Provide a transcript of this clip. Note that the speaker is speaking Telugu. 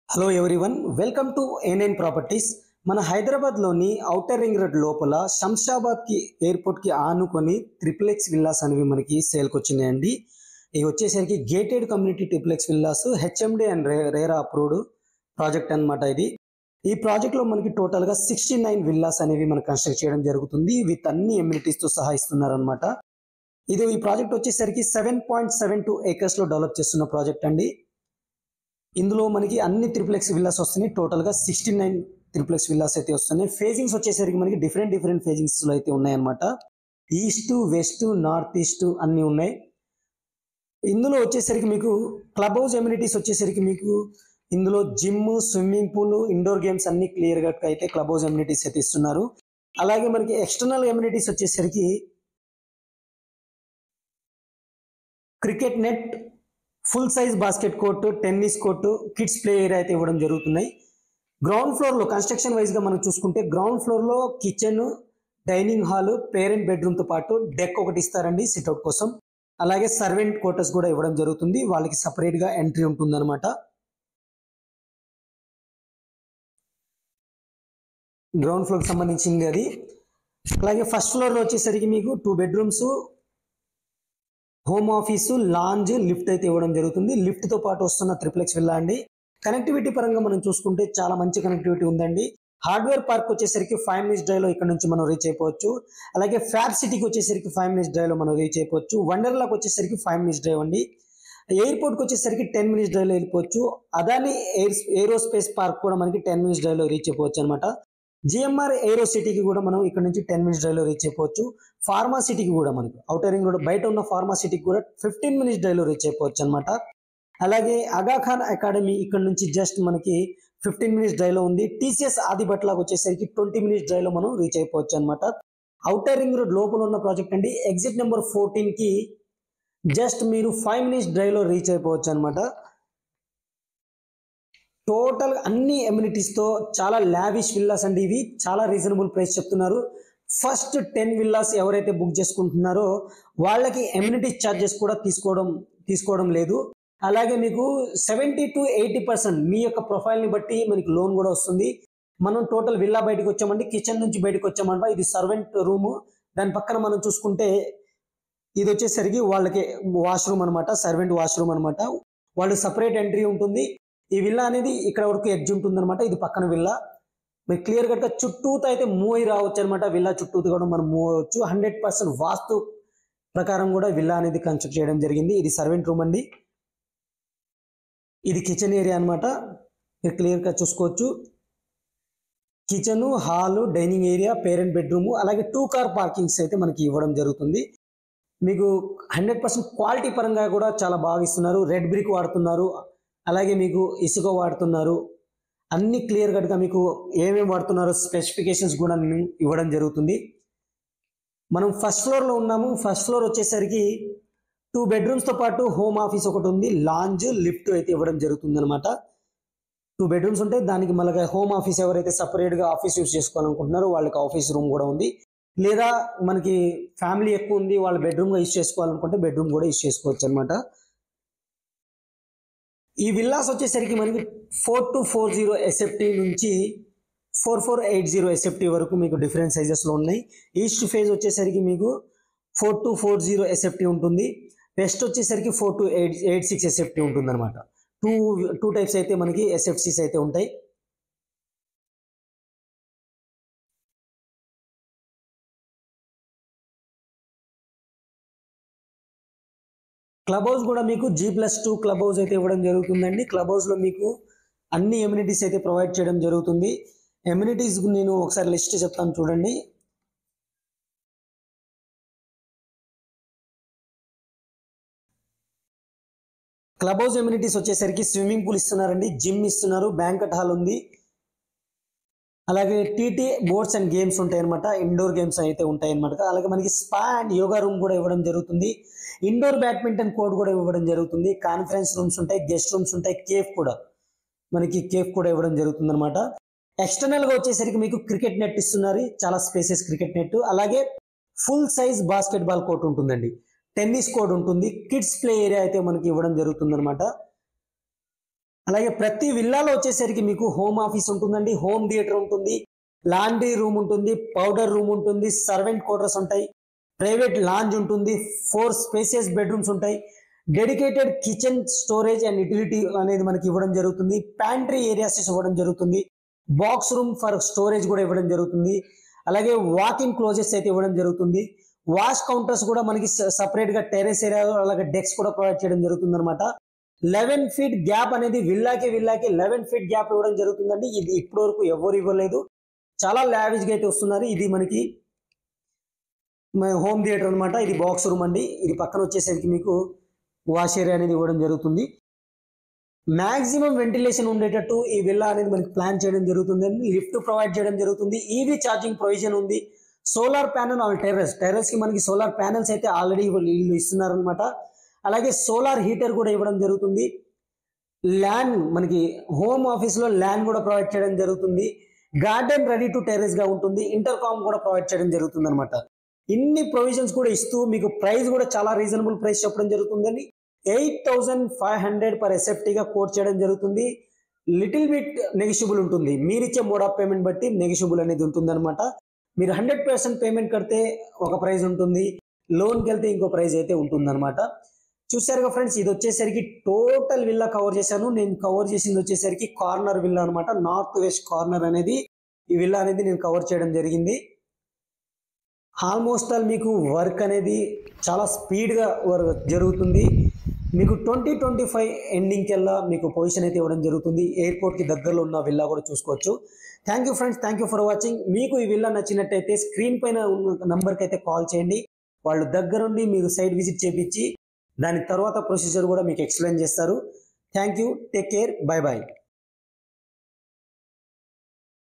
hello everyone welcome to A nine properties మన హైదరాబాద్లోని ఔటర్ రింగ్ రోడ్ లోపల శంషాబాద్కి ఎయిర్పోర్ట్కి ఆనుకొని ట్రిపుల్ ఎక్స్ విల్లాస్ అనేవి మనకి సేల్కి వచ్చినాయండి ఇవి వచ్చేసరికి gated community triple X villas HMD and రే రేరా అప్రూవ్డ్ ప్రాజెక్ట్ అన్నమాట ఇది ఈ ప్రాజెక్ట్లో మనకి టోటల్గా సిక్స్టీ నైన్ విల్లాస్ అనేవి మనం కన్స్ట్రక్ట్ చేయడం జరుగుతుంది విత్ అన్ని ఎమ్యూనిటీస్తో సహా ఇస్తున్నారనమాట ఇది ఈ ప్రాజెక్ట్ వచ్చేసరికి సెవెన్ పాయింట్ సెవెన్ టూ ఏకర్స్లో డెవలప్ చేస్తున్న ప్రాజెక్ట్ అండి ఇందులో మనకి అన్ని త్రిప్లెక్స్ విల్లాస్ వస్తున్నాయి టోటల్గా సిక్స్టీ నైన్ త్రిప్లెక్స్ విల్లాస్ అయితే వస్తున్నాయి ఫేజింగ్స్ వచ్చేసరికి మనకి డిఫరెంట్ డిఫరెంట్ ఫేజింగ్స్లో అయితే ఉన్నాయన్నమాట ఈస్ట్ వెస్ట్ నార్త్ ఈస్ట్ అన్నీ ఉన్నాయి ఇందులో వచ్చేసరికి మీకు క్లబ్ హౌస్ ఎమ్యూనిటీస్ వచ్చేసరికి మీకు ఇందులో gym swimming pool indoor games అన్ని క్లియర్గా అయితే క్లబ్ హౌస్ ఎమ్యూనిటీస్ అయితే ఇస్తున్నారు అలాగే మనకి ఎక్స్టర్నల్ ఎమ్యూనిటీస్ వచ్చేసరికి cricket net full size basket court tennis court kids play area అయితే ఇవ్వడం జరుగుతున్నాయి గ్రౌండ్ ఫ్లోర్లో కన్స్ట్రక్షన్ వైజ్గా మనం చూసుకుంటే గ్రౌండ్ ఫ్లోర్లో కిచెన్ డైనింగ్ హాల్ పేరెంట్ బెడ్రూమ్తో పాటు డెక్ ఒకటి ఇస్తారండి సిట్అవుట్ కోసం అలాగే సర్వెంట్ క్వార్టర్స్ కూడా ఇవ్వడం జరుగుతుంది వాళ్ళకి సపరేట్గా ఎంట్రీ ఉంటుందన్నమాట గ్రౌండ్ ఫ్లోర్కి సంబంధించింది అది అలాగే ఫస్ట్ ఫ్లోర్లో వచ్చేసరికి మీకు two bedrooms home office lounge lift అయితే ఇవ్వడం జరుగుతుంది లిఫ్ట్తో పాటు వస్తున్న త్రిప్లెక్స్ విల్లా అండి కనెక్టివిటీ పరంగా మనం చూసుకుంటే చాలా మంచి కనెక్టివిటీ ఉందండి హార్డ్వేర్ పార్క్ వచ్చేసరికి ఫైవ్ మినిట్స్ డ్రైవ్లో ఇక్కడ నుంచి మనం రీచ్ అయిపోవచ్చు అలాగే ఫ్యాబ్ సిటీకి వచ్చేసరికి ఫైవ్ మినిట్స్ డ్రైవ్లో మనం రీచ్ అయిపోవచ్చు వండర్లాకి వచ్చేసరికి ఫైవ్ మినిట్స్ డ్రైవ్ అండి ఎయిర్పోర్ట్కి వచ్చేసరికి టెన్ మినిట్స్ డ్రైవ్లో వెళ్ళిపోవచ్చు అదాని ఎయిర్ ఏరోస్పేస్ పార్క్ కూడా మనకి టెన్ మినిట్స్ డ్రైవ్లో రీచ్ అయిపోవచ్చు అనమాట జిఎంఆర్ ఏరో సిటీకి కూడా మనం ఇక్కడ నుంచి టెన్ మినిట్స్ డ్రైవ్లో రీచ్ అయిపోవచ్చు ఫార్మా సిటీకి కూడా మనకు అవుటర్ రింగ్ రోడ్ బయట ఉన్న ఫార్మా సిటీకి కూడా ఫిఫ్టీన్ మినిట్స్ డ్రైవ్లో రీచ్ అయిపోవచ్చు అనమాట అలాగే అగాఖాన్ అకాడమీ ఇక్కడ నుంచి జస్ట్ మనకి ఫిఫ్టీన్ మినిట్స్ డ్రైవ్లో ఉంది టీసీఎస్ ఆదిబట్లాకు వచ్చేసరికి ట్వంటీ మినిట్స్ డ్రైవ్లో మనం రీచ్ అయిపోవచ్చు అనమాట అవుటర్ రింగ్ రోడ్ లోపల ఉన్న ప్రాజెక్ట్ అండి ఎగ్జిట్ నెంబర్ ఫోర్టీన్కి జస్ట్ మీరు ఫైవ్ మినిట్స్ డ్రైవ్లో రీచ్ అయిపోవచ్చు అనమాట టోటల్ అన్ని ఎమ్యూనిటీస్తో చాలా లావిష్ విల్లాస్ అండి ఇవి చాలా రీజనబుల్ ప్రైస్ చెప్తున్నారు ఫస్ట్ టెన్ విల్లాస్ ఎవరైతే బుక్ చేసుకుంటున్నారో వాళ్ళకి ఎమ్యూనిటీస్ ఛార్జెస్ కూడా తీసుకోవడం తీసుకోవడం లేదు అలాగే మీకు సెవెంటీ టు ఎయిటీ పర్సెంట్ మీ యొక్క ప్రొఫైల్ని బట్టి మనకి లోన్ కూడా వస్తుంది మనం టోటల్ విల్లా బయటకు వచ్చామండి కిచెన్ నుంచి బయటకు వచ్చామంట ఇది సర్వెంట్ రూము దాని పక్కన మనం చూసుకుంటే ఇది వచ్చేసరికి వాళ్ళకి వాష్రూమ్ అనమాట సర్వెంట్ వాష్రూమ్ అనమాట వాళ్ళు సపరేట్ ఎంట్రీ ఉంటుంది ఈ విల్లా అనేది ఇక్కడ వరకు ఎడ్జ్ ఉంటుంది అనమాట ఇది పక్కన విల్లా మీరు క్లియర్ కట్గా చుట్టూతో అయితే మూవ్ అయి రావచ్చు అనమాట విల్లా చుట్టూతో కూడా మనం మూవ్ అవ్వచ్చు హండ్రెడ్ పర్సెంట్ వాస్తు ప్రకారం కూడా విల్లా అనేది కన్స్ట్రక్ట్ చేయడం జరిగింది ఇది సర్వెంట్ రూమ్ అండి ఇది కిచెన్ ఏరియా అనమాట మీరు క్లియర్గా చూసుకోవచ్చు kitchen hall dining area parent bedroom అలాగే టూ కార్ పార్కింగ్స్ అయితే మనకి ఇవ్వడం జరుగుతుంది మీకు హండ్రెడ్ పర్సెంట్ క్వాలిటీ పరంగా కూడా చాలా బాగా ఇస్తున్నారు రెడ్ బ్రిక్ వాడుతున్నారు అలాగే మీకు ఇసుక వాడుతున్నారు అన్ని క్లియర్ కట్గా మీకు ఏమేమి వాడుతున్నారో స్పెసిఫికేషన్స్ కూడా నేను ఇవ్వడం జరుగుతుంది మనం ఫస్ట్ ఫ్లోర్లో ఉన్నాము ఫస్ట్ ఫ్లోర్ వచ్చేసరికి టూ బెడ్రూమ్స్తో పాటు హోమ్ ఆఫీస్ ఒకటి ఉంది లాంజ్ లిఫ్ట్ అయితే ఇవ్వడం జరుగుతుంది అనమాట టూ బెడ్రూమ్స్ ఉంటే దానికి మళ్ళీ హోమ్ ఆఫీస్ ఎవరైతే సపరేట్గా ఆఫీస్ యూస్ చేసుకోవాలనుకుంటున్నారో వాళ్ళకి ఆఫీస్ రూమ్ కూడా ఉంది లేదా మనకి ఫ్యామిలీ ఎక్కువ ఉంది వాళ్ళ బెడ్రూమ్గా యూస్ చేసుకోవాలనుకుంటే బెడ్రూమ్ కూడా యూస్ చేసుకోవచ్చు అనమాట ఈ విల్లాస్ వచ్చేసరికి మనకి four two four zero SFT నుంచి four four eight zero SFT వరకు మీకు డిఫరెంట్ సైజెస్లో ఉన్నాయి ఈస్ట్ ఫేజ్ వచ్చేసరికి మీకు four two four zero SFT ఉంటుంది వెస్ట్ వచ్చేసరికి four two eight eight six SFT ఉంటుంది అనమాట టూ టూ టైప్స్ అయితే మనకి ఎస్ఎఫ్సీస్ అయితే ఉంటాయి క్లబ్ హౌస్ కూడా మీకు G plus two club house అయితే ఇవ్వడం జరుగుతుందండి క్లబ్ హౌస్లో మీకు అన్ని ఎమ్యూనిటీస్ అయితే ప్రొవైడ్ చేయడం జరుగుతుంది ఎమ్యూనిటీస్ నేను ఒకసారి లిస్ట్ చెప్తాను చూడండి క్లబ్ హౌస్ ఎమ్యూనిటీస్ వచ్చేసరికి స్విమ్మింగ్ పూల్ ఇస్తున్నారండి జిమ్ ఇస్తున్నారు బ్యాంకెట్ హాల్ ఉంది అలాగే టీటీ బోర్డ్స్ అండ్ గేమ్స్ ఉంటాయి అనమాట ఇండోర్ గేమ్స్ అయితే ఉంటాయి అనమాట అలాగే మనకి స్పా అండ్ యోగా రూమ్ కూడా ఇవ్వడం జరుగుతుంది ఇండోర్ బ్యాడ్మింటన్ కోర్ట్ కూడా ఇవ్వడం జరుగుతుంది కాన్ఫరెన్స్ రూమ్స్ ఉంటాయి గెస్ట్ రూమ్స్ ఉంటాయి కేఫ్ కూడా మనకి కేఫ్ కూడా ఇవ్వడం జరుగుతుంది అనమాట ఎక్స్టర్నల్గా వచ్చేసరికి మీకు క్రికెట్ నెట్ ఇస్తున్నారు చాలా స్పేసెస్ క్రికెట్ నెట్ అలాగే full size basketball court ఉంటుందండి టెన్నిస్ కోర్ట్ ఉంటుంది కిడ్స్ ప్లే ఏరియా అయితే మనకి ఇవ్వడం జరుగుతుంది అనమాట అలాగే ప్రతి విల్లాలో వచ్చేసరికి మీకు హోమ్ ఆఫీస్ ఉంటుందండి హోమ్ థియేటర్ ఉంటుంది లాండ్రీ రూమ్ ఉంటుంది పౌడర్ రూమ్ ఉంటుంది సర్వెంట్ క్వార్టర్స్ ఉంటాయి ప్రైవేట్ లాంజ్ ఉంటుంది ఫోర్ స్పేసియస్ బెడ్రూమ్స్ ఉంటాయి dedicated kitchen storage and utility అనేది మనకి ఇవ్వడం జరుగుతుంది ప్యాంట్రీ ఏరియాస్ ఇవ్వడం జరుగుతుంది బాక్స్ రూమ్ ఫర్ స్టోరేజ్ కూడా ఇవ్వడం జరుగుతుంది అలాగే వాకింగ్ క్లోజెస్ అయితే ఇవ్వడం జరుగుతుంది వాష్ కౌంటర్స్ కూడా మనకి సపరేట్ గా టెరెస్ ఏరియా అలాగే డెక్స్ కూడా ప్రొవైడ్ చేయడం జరుగుతుంది అనమాట లెవెన్ ఫీట్ గ్యాప్ అనేది విల్లాకి విల్లాకి లెవెన్ ఫీట్ గ్యాప్ ఇవ్వడం జరుగుతుందండి ఇది ఇప్పటి వరకు ఎవరు ఇవ్వలేదు చాలా లావిజ్ గా అయితే వస్తున్నారు ఇది మనకి హోమ్ థియేటర్ అనమాట ఇది బాక్స్ రూమ్ అండి ఇది పక్కన వచ్చేసరికి మీకు వాష్ ఏరియా అనేది ఇవ్వడం జరుగుతుంది మాక్సిమం వెంటిలేషన్ ఉండేటట్టు ఈ విల్లా అనేది మనకి ప్లాన్ చేయడం జరుగుతుంది లిఫ్ట్ ప్రొవైడ్ చేయడం జరుగుతుంది ఈవీ ఛార్జింగ్ ప్రొవిజన్ ఉంది solar panel on terrace terrace కి మనకి సోలార్ ప్యానల్స్ అయితే ఆల్రెడీ వీళ్ళు ఇస్తున్నారు అనమాట అలాగే సోలార్ హీటర్ కూడా ఇవ్వడం జరుగుతుంది ల్యాండ్ మనకి హోమ్ ఆఫీస్ లో ల్యాండ్ కూడా ప్రొవైడ్ చేయడం జరుగుతుంది గార్డెన్ రెడీ టు టెర్రస్ గా ఉంటుంది ఇంటర్ కామ్ కూడా ప్రొవైడ్ చేయడం జరుగుతుంది అనమాట ఇన్ని ప్రొవిజన్స్ కూడా ఇస్తూ మీకు ప్రైస్ కూడా చాలా రీజనబుల్ ప్రైస్ చెప్పడం జరుగుతుందండి eight thousand five hundred per ఎస్ఎఫ్టీగా కోట్ చేయడం జరుగుతుంది లిటిల్ బిట్ నెగిషియబుల్ ఉంటుంది మీరిచ్చే మోడ్ ఆఫ్ పేమెంట్ బట్టి నెగిషియబుల్ అనేది ఉంటుంది అనమాట మీరు హండ్రెడ్ పర్సెంట్ పేమెంట్ కడితే ఒక ప్రైస్ ఉంటుంది లోన్కి వెళ్తే ఇంకో ప్రైస్ అయితే ఉంటుంది అనమాట చూసారుగా ఫ్రెండ్స్ ఇది వచ్చేసరికి టోటల్ విల్లా కవర్ చేశాను నేను కవర్ చేసింది వచ్చేసరికి కార్నర్ విల్లా అనమాట నార్త్ వెస్ట్ కార్నర్ అనేది ఈ విల్లా అనేది నేను కవర్ చేయడం జరిగింది ఆల్మోస్ట్ ఆల్ మీకు వర్క్ అనేది చాలా స్పీడ్గా వర్క్ జరుగుతుంది మీకు ట్వంటీ ట్వంటీ ఫైవ్ ఎండింగ్ కల్లా మీకు పొజిషన్ అయితే ఇవ్వడం జరుగుతుంది ఎయిర్పోర్ట్కి దగ్గరలో ఉన్న విల్లా కూడా చూసుకోవచ్చు thank you friends thank you for watching మీకు ఈ విల్లా నచ్చినట్టయితే స్క్రీన్ పైన ఉన్న నంబర్కి అయితే కాల్ చేయండి వాళ్ళు దగ్గరుండి మీరు సైట్ విజిట్ చేపించి దాని తర్వాత ప్రొసీజర్ కూడా మీకు ఎక్స్ప్లెయిన్ చేస్తారు thank you take care bye bye